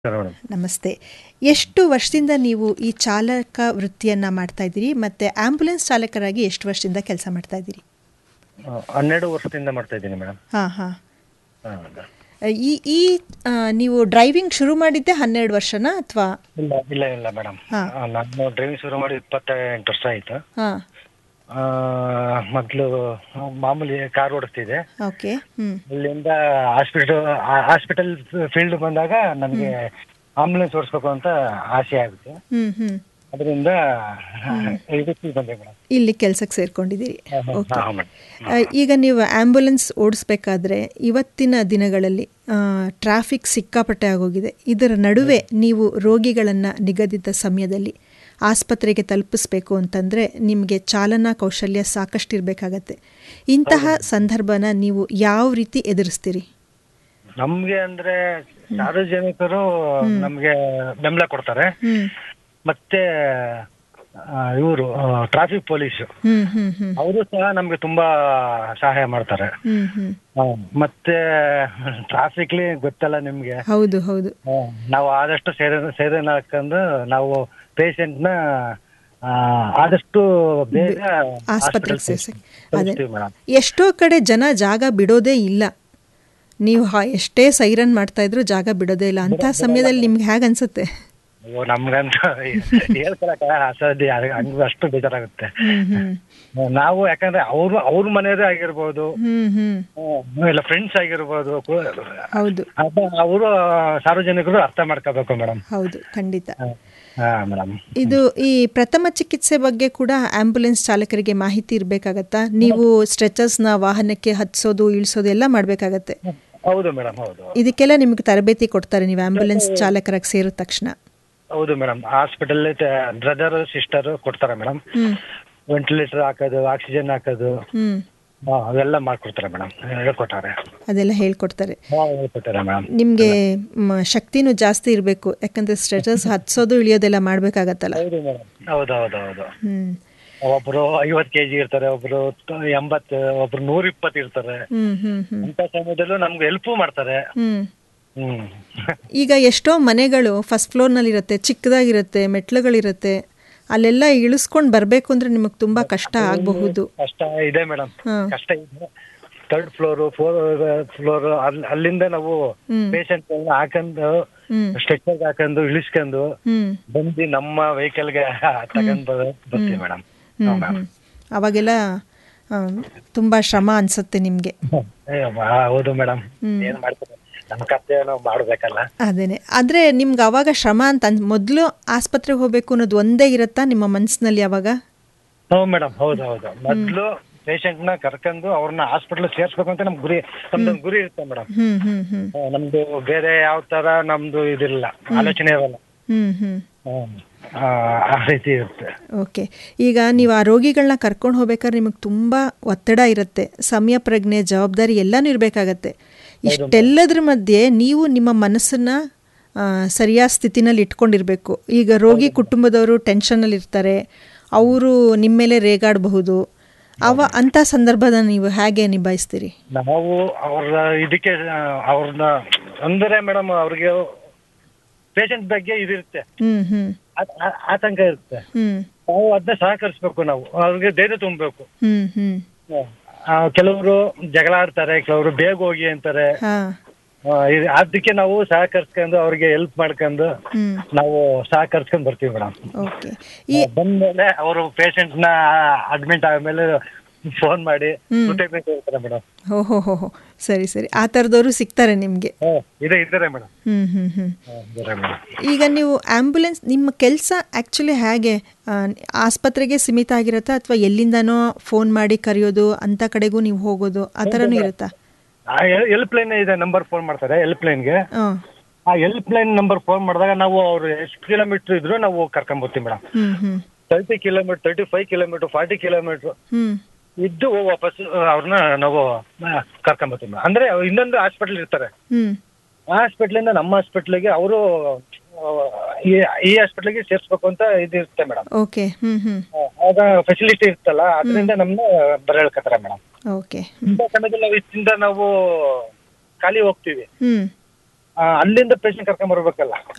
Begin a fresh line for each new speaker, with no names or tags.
Madam
ನಮಸ್ತೆ ಎಷ್ಟು ವರ್ಷದಿಂದ ನೀವು ಈ ಚಾಲಕ ವೃತ್ತಿಯನ್ನು ಮಾಡ್ತಾ ಇದ್ದೀರಿ ಮತ್ತು ಆ್ಯಂಬುಲೆನ್ಸ್ ಚಾಲಕರಾಗಿ ಎಷ್ಟು ವರ್ಷದಿಂದ ಕೆಲಸ ಮಾಡ್ತಾ ಇದ್ದೀರಿ
ಆ, ಹನ್ನೆರಡು ವರ್ಷದಿಂದ ಮಾಡ್ತಾ ಇದ್ದೀನಿ ಮೇಡಮ್
ಹಾಂ ಹಾಂ
ಹಾಂ
ಈ ಈ ಆ, ನೀವು ಡ್ರೈವಿಂಗ್ ಶುರು ಮಾಡಿದ್ದೆ ಹನ್ನೆರಡು ವರ್ಷನಾ ಅಥವಾ
ಇಲ್ಲ ಇಲ್ಲ ಇಲ್ಲ ಮೇಡಮ್
ಹಾ.
ನಾನು ಡ್ರೈವಿಂಗ್ ಶುರು ಮಾಡಿ ಇಪ್ಪತ್ತೆಂಟು ವರ್ಷ ಆಯ್ತು
ಹಾಂ
ಮೊದಲು ಮಾಮೂಲಿ ಕಾರ್ ಓಡಿಸ್ತಿದ್ದೆ
ಓಕೆ ಹ್ಞೂ
ಅಲ್ಲಿಂದ ಹಾಸ್ಪಿಟಲ್ ಹಾಸ್ಪಿಟಲ್ ಫೀಲ್ಡ್ ಬಂದಾಗ ನನಗೆ ಆಂಬುಲೆನ್ಸ್ ಓಡಿಸ್ಬೇಕು ಅಂತ ಆಸೆ ಆಗುತ್ತೆ
ಹ್ಞೂ ಹ್ಞೂ
ಅದರಿಂದ ಇದಕ್ಕೆ ಬಂದೆ ಮೇಡಮ್
ಇಲ್ಲಿ ಕೆಲಸಕ್ಕೆ ಸೇರ್ಕೊಂಡಿದ್ದೀರಿ ಓಕೆ
ಹಾಂ ಮೇಡಮ್
ಆ, ಈಗ ನೀವು ಆ್ಯಂಬುಲೆನ್ಸ್ ಓಡಿಸ್ಬೇಕಾದ್ರೆ ಇವತ್ತಿನ ದಿನಗಳಲ್ಲಿ ಟ್ರಾಫಿಕ್ ಸಿಕ್ಕಾಪಟ್ಟೆ ಆಗೋಗಿದೆ ಇದರ ನಡುವೆ ನೀವು ರೋಗಿಗಳನ್ನು ನಿಗದಿತ ಸಮಯದಲ್ಲಿ ಆಸ್ಪತ್ರೆಗೆ ತಲುಪಿಸ್ಬೇಕು ಅಂತಂದರೆ ನಿಮಗೆ ಚಾಲನಾ ಕೌಶಲ್ಯ ಸಾಕಷ್ಟು ಇರಬೇಕಾಗತ್ತೆ ಇಂತಹ ಸಂದರ್ಭನ ನೀವು ಯಾವ ರೀತಿ ಎದುರಿಸ್ತೀರಿ
ನಮ್ಗೆ ಅಂದ್ರೆ ಸಾರ್ವಜನಿಕರು ನಮ್ಗೆ ಬೆಂಬಲ ಕೊಡ್ತಾರೆ
ಹ್ಞೂ
ಮತ್ತೆ ಇವರು ಟ್ರಾಫಿಕ್ ಪೊಲೀಸ್
ಹ್ಞೂ ಹ್ಞೂ ಹ್ಞೂ
ಅವರು ಸಹ ನಮ್ಗೆ ತುಂಬಾ ಸಹಾಯ ಮಾಡ್ತಾರೆ
ಹ್ಞೂ ಹ್ಞೂ
ಆ, ಮತ್ತೆ ಟ್ರಾಫಿಕ್ಲಿ ಗೊತ್ತಲ್ಲ ನಿಮ್ಗೆ
ಹೌದು ಹೌದು
ಆ, ನಾವು ಆದಷ್ಟು ಸೇರೆ ಸೇರೆನ ಹಾಕೊಂಡು ನಾವು patient ನ ಆ, ಆದಷ್ಟು ಬೇಗ
ಆಸ್ಪತ್ರೆಗೆ ಸೇರ್ಸಿ ಅದೇ
ಮೇಡಮ್
ಎಷ್ಟೋ ಕಡೆ ಜನ ಜಾಗ ಬಿಡೋದೇ ಇಲ್ಲ ನೀವು ಹ- ಎಷ್ಟೇ ಸೈರನ್ ಮಾಡ್ತಾ ಇದ್ರು ಜಾಗ ಬಿಡೋದೇ ಇಲ್ಲ ಅಂಥ ಸಮಯದಲ್ಲಿ ನಿಮ್ಗೆ ಹೇಗೆ ಅನ್ಸುತ್ತೆ
ಅಯ್ಯೋ ನಮ್ಗಂತೂ ಹೇಳ್ಕೊಳಕ ಅಸಾಧ್ಯ ಅದು- ಹಂಗ್ ಅಷ್ಟು ಬೇಜಾರಾಗುತ್ತೆ
ಹ್ಮ್ ಹ್ಮ್
ನಾವು ಯಾಕಂದ್ರೆ ಅವ್ರು ಅವ್ರ ಮನೆಯವರೇ ಆಗಿರ್ಬೋದು
ಹ್ಮ್ ಹ್ಮ್
ಹ್ಮ್, ಇಲ್ಲ ಫ್ರೆಂಡ್ಸ್ ಆಗಿರ್ಬೋದು
ಹೌದು
ಅವರು ಸಾರ್ವಜನಿಕರು ಅರ್ಥ ಮಾಡ್ಕೋಬೇಕು ಮೇಡಮ್
ಹೌದು ಖಂಡಿತ
ಹಾ ಮೇಡಮ್
ಇದು ಈ ಪ್ರಥಮ ಚಿಕಿತ್ಸೆ ಬಗ್ಗೆ ಕೂಡ ಆಂಬ್ಯುಲೆನ್ಸ್ ಚಾಲಕರಿಗೆ ಮಾಹಿತಿ ಇರಬೇಕಾಗತ್ತಾ ನೀವು ಸ್ಟ್ರೆಚರ್ಸ್ನ ವಾಹನಕ್ಕೆ ಹತ್ಸೋದು ಇಳಿಸೋದು ಎಲ್ಲ ಮಾಡಬೇಕಾಗತ್ತೆ
ಹೌದು ಮೇಡಮ್ ಹೌದು
ಇದಕ್ಕೆಲ್ಲ ನಿಮ್ಗೆ ತರಬೇತಿ ಕೊಡ್ತಾರೆ ನೀವು ಆಂಬ್ಯುಲೆನ್ಸ್ ಚಾಲಕರಾಗಿ ಸೇರಿದ ತಕ್ಷಣ
ಹೌದು ಮೇಡಮ್ ಹಾಸ್ಪಿಟಲ್ ಬ್ರದರ್ ಸಿಸ್ಟರ್ ಕೊಡ್ತಾರೆ ಮೇಡಮ್
ಹ್ಮ್
ವೆಂಟಿಲೇಟರ್ ಹಾಕೋದು ಆಕ್ಸಿಜನ್ ಹಾಕೋದು
ಹ್ಮ್
ಹಾ, ಅವೆಲ್ಲ ಮಾಡ್ಕೊಡ್ತಾರೆ ಮೇಡಮ್ ಹೇಳ್ಕೊಟ್ಟಾರೆ
ಅದೆಲ್ಲ ಹೇಳ್ಕೊಡ್ತಾರೆ
ಹಾ, ಹೇಳ್ಕೊಟ್ಟಾರೆ ಮೇಡಮ್
ನಿಮಗೆ ಶಕ್ತಿನೂ ಜಾಸ್ತಿ ಇರಬೇಕು ಯಾಕಂದ್ರೆ ಸ್ಟ್ರೆಚರ್ಸ್ ಹತ್ಸೋದು ಇಳಿಯೋದೆಲ್ಲ ಮಾಡಬೇಕಾಗತ್ತಲ್ಲ
ಹೌದು ಮೇಡಮ್ ಹೌದು ಹೌದು ಹೌದು
ಹ್ಮ್
ಒಬ್ರು ಐವತ್ ಕೆಜಿ ಇರ್ತಾರೆ ಒಬ್ರು ತ- ಎಂಬತ್ತು ಒಬ್ರು ನೂರ ಇಪ್ಪತ್ತು ಇರ್ತಾರೆ
ಹ್ಮ್ ಹ್ಮ್ ಹ್ಮ್
ಅಂತ ಸಮಯದಲ್ಲೂ ನಮ್ಗೆ ಹೆಲ್ಪ್ ಮಾಡ್ತಾರೆ
ಹ್ಮ್
ಹ್ಮ್
ಈಗ ಎಷ್ಟೋ ಮನೆಗಳು ಫಸ್ಟ್ ಫ್ಲೋರ್ನಲ್ಲಿರುತ್ತೆ ಚಿಕ್ಕದಾಗಿರುತ್ತೆ ಮೆಟ್ಲುಗಳಿರುತ್ತೆ ಅಲ್ಲೆಲ್ಲ ಇಳಿಸ್ಕೊಂಡು ಬರಬೇಕು ಅಂದ್ರೆ ನಿಮಗೆ ತುಂಬಾ ಕಷ್ಟ ಆಗಬಹುದು
ಕಷ್ಟ ಇದೆ ಮೇಡಮ್
ಹ್ಮ್.
ಕಷ್ಟ ಇದೆ ಥರ್ಡ್ ಫ್ಲೋರ್ ಫೋರ್ ಫ್ಲೋರ್ ಅಲ್ಲಿಂದ ನಾವು
ಹ್ಮ್.
ಪೇಷಂಟ್ ಹಾಕೊಂಡು
ಹ್ಮ್
ಸ್ಟ್ರೆಚರ್ ಹಾಕೊಂಡು ಇಳಿಸ್ಕೊಂಡು
ಹ್ಮ್
ಬಂದು ನಮ್ಮ ವೆಹಿಕಲ್ಗೆ ತಗೊಂಡ್ ಬರ- ಬರ್ತೀವಿ ಮೇಡಮ್
ಹ್ಮ್ ಹ್ಮ್ ಅವಾಗೆಲ್ಲ ಆ, ತುಂಬಾ ಶ್ರಮ ಅನ್ಸುತ್ತೆ ನಿಮಗೆ
ಹೌದು ಮೇಡಮ್ ಏನ್ ಮಾಡ್ತಾರೆ ನಮ್ಮ ಕರ್ತವ್ಯ ನಾವು ಮಾಡ್ಬೇಕಲ್ಲ
ಅದೇನೆ ಆದ್ರೆ ನಿಮ್ಗೆ ಅವಾಗ ಶ್ರಮ ಅಂತ ಅನ್ ಮೊದಲು ಆಸ್ಪತ್ರೆಗೆ ಹೋಗ್ಬೇಕು ಅನ್ನೋದು ಒಂದೇ ಇರುತ್ತಾ ನಿಮ್ಮ ಮನಸ್ಸಿನಲ್ಲಿ ಅವಾಗ
ಹೌದು ಮೇಡಮ್ ಹೌದು ಹೌದು ಮೊದ್ಲು ಪೇಷಂಟ್ ನ ಕರ್ಕೊಂಡು ಅವ್ರನ್ನ ಹಾಸ್ಪಿಟಲ್ ಸೇರ್ಸ್ಬೇಕು ಅಂತ ನಮ್ ಗುರಿ ನಮ್ದೊಂದು ಗುರಿ ಇರುತ್ತೆ ಮೇಡಮ್
ಹ್ಮ್ ಹ್ಮ್ ಹ್ಮ್
ನಮ್ದು ಬೇರೆ ಯಾವ ತರ ನಮ್ದು ಇದಿಲ್ಲ ಆಲೋಚನೆ ಇರಲ್ಲ
ಹ್ಮ್ ಹ್ಮ್
ಹ್ಮ್. ಆ, ಆ ರೀತಿ ಇರುತ್ತೆ
ಓಕೆ ಈಗ ನೀವು ಆ ರೋಗಿಗಳನ್ನ ಕರ್ಕೊಂಡು ಹೋಗ್ಬೇಕಾದ್ರೆ ನಿಮಗೆ ತುಂಬ ಒತ್ತಡ ಇರುತ್ತೆ ಸಮಯ ಪ್ರಜ್ಞೆ ಜವಾಬ್ದಾರಿ ಎಲ್ಲನೂ ಇರಬೇಕಾಗತ್ತೆ ಇಷ್ಟೆಲ್ಲದ್ರ ಮಧ್ಯೆ ನೀವು ನಿಮ್ಮ ಮನಸ್ಸನ್ನು ಸರಿಯಾದ ಸ್ಥಿತಿನಲ್ಲಿ ಇಟ್ಕೊಂಡಿರಬೇಕು ಈಗ ರೋಗಿ ಕುಟುಂಬದವರು ಟೆನ್ಷನಲ್ಲಿ ಇರ್ತಾರೆ ಅವರು ನಿಮ್ಮ ಮೇಲೆ ರೇಗಾಡಬಹುದು ಅವ ಅಂಥ ಸಂದರ್ಭದ ನೀವು ಹೇಗೆ ನಿಭಾಯಿಸ್ತೀರಿ
ನಾವು ಅವ್ರ ಇದಕ್ಕೆ ಆ, ಅವ್ರನ್ನ ಅಂದ್ರೆ ಮೇಡಮ್ ಅವ್ರಿಗೆ ಪೇಷಂಟ್ ಬಗ್ಗೆ ಇದಿರುತ್ತೆ
ಹ್ಞೂ ಹ್ಞೂ
ಆ- ಆ- ಆತಂಕ ಇರುತ್ತೆ
ಹ್ಞೂ
ನಾವು ಅದನ್ನ ಸಹಕರಿಸ್ಬೇಕು ನಾವು ಅವ್ರಿಗೆ ಧೈರ್ಯ ತುಂಬಬೇಕು
ಹ್ಞೂ ಹ್ಞೂ
ಕೆಲವರು ಜಗಳ ಆಡ್ತಾರೆ ಕೆಲವರು ಬೇಗ ಹೋಗಿ ಅಂತಾರೆ
ಹಾಂ
ಆ, ಇದ್- ಅದಕ್ಕೆ ನಾವು ಸಹಕರಿಸ್ಕೊಂಡು ಅವ್ರಿಗೆ ಹೆಲ್ಪ್ ಮಾಡ್ಕೊಂಡು
ಹ್ಞೂ
ನಾವು ಸಹಕರಿಸ್ಕೊಂಡು ಬರ್ತೀವಿ ಮೇಡಮ್
ಓಕೆ ಈ
ಬಂದ್ಮೇಲೆ ಅವರು ಪೇಷಂಟ್ ನ ಅಡ್ಮಿಟ್ ಆದ್ಮೇಲೆ ಫೋನ್ ಮಾಡಿ
ಹ್ಮ್.
ಕೃತಜ್ಞತೆ ಹೇಳ್ತಾರೆ ಮೇಡಮ್
ಹೋ ಹೋ ಹೋ ಹೋ ಸರಿ ಸರಿ ಆ ಥರದವರು ಸಿಗ್ತಾರೆ ನಿಮಗೆ
ಇದೆ ಇದ್ದಾರೆ ಮೇಡಮ್
ಹ್ಞೂ ಹ್ಞೂ ಹ್ಞೂ
ಇದ್ದಾರೆ ಮೇಡಮ್
ಈಗ ನೀವು ಆ್ಯಂಬುಲೆನ್ಸ್ ನಿಮ್ಮ ಕೆಲಸ ಆ್ಯಕ್ಚುಲಿ ಹೇಗೆ ಆ, ಆಸ್ಪತ್ರೆಗೆ ಸೀಮಿತ ಆಗಿರುತ್ತಾ ಅಥವಾ ಎಲ್ಲಿಂದನೋ ಫೋನ್ ಮಾಡಿ ಕರೆಯೋದು ಅಂಥ ಕಡೆಗೂ ನೀವು ಹೋಗೋದು ಆ ಥರನೂ ಇರುತ್ತಾ
ಹೆಲ್ಪ್ ಲೈನ್ ಇದೆ ನಂಬರ್ ಫೋನ್ ಮಾಡ್ತಾರೆ ಹೆಲ್ಪ್ ಲೈನ್ಗೆ
ಹಾಂ
ಆ ಹೆಲ್ಪ್ ಲೈನ್ ನಂಬರ್ ಫೋನ್ ಮಾಡಿದಾಗ ನಾವು ಅವ್ರು ಎಷ್ಟು ಕಿಲೋಮೀಟರ್ ಇದ್ರು ನಾವು ಕರ್ಕೊಂಡ್ ಬರ್ತೀವಿ ಮೇಡಮ್
ಹ್ಞೂ ಹ್ಞೂ
thirty kilometre thirty five kilometre forty kilometre
ಹ್ಞೂ
ಇದ್ದು ವಾಪಸ್ ಅವ್ರನ್ನ ನಾವು ಕರ್ಕೊಂಡ್ ಬರ್ತೀವಿ madam. ಅಂದ್ರೆ ಇನ್ನೊಂದು ಹಾಸ್ಪಿಟಲ್ ಇರ್ತಾರೆ
ಹ್ಞೂ
ಆ ಹಾಸ್ಪಿಟ್ಲಿಂದ ನಮ್ಮ ಹಾಸ್ಪಿಟ್ಲಿಗೆ ಅವರು ಈ ಹಾಸ್ಪಿಟ್ಲಿಗೆ ಸೇರ್ಸ್ಬೇಕು ಅಂತ ಇದಿರುತ್ತೆ ಮೇಡಮ್
ಓಕೆ ಹ್ಞೂ ಹ್ಞೂ
ಆಗ ಫೆಸಿಲಿಟಿ ಇರ್ತಲ್ಲ ಅದರಿಂದ ನಮ್ಮನ್ನ ಬರ ಹೇಳ್ಕತ್ತಾರೆ ಮೇಡಮ್
ಓಕೆ
ಇಂಥ ಸಮಯದಲ್ಲಿ ನಾವು ಇಷ್ಟಿಂದ ನಾವು ಖಾಲಿ ಹೋಗ್ತೀವಿ
ಹ್ಞೂ
ಆ, ಅಲ್ಲಿಂದ ಪೇಷಂಟ್ ಕರ್ಕೊಂಡ್ ಬರ್ಬೇಕಲ್ಲ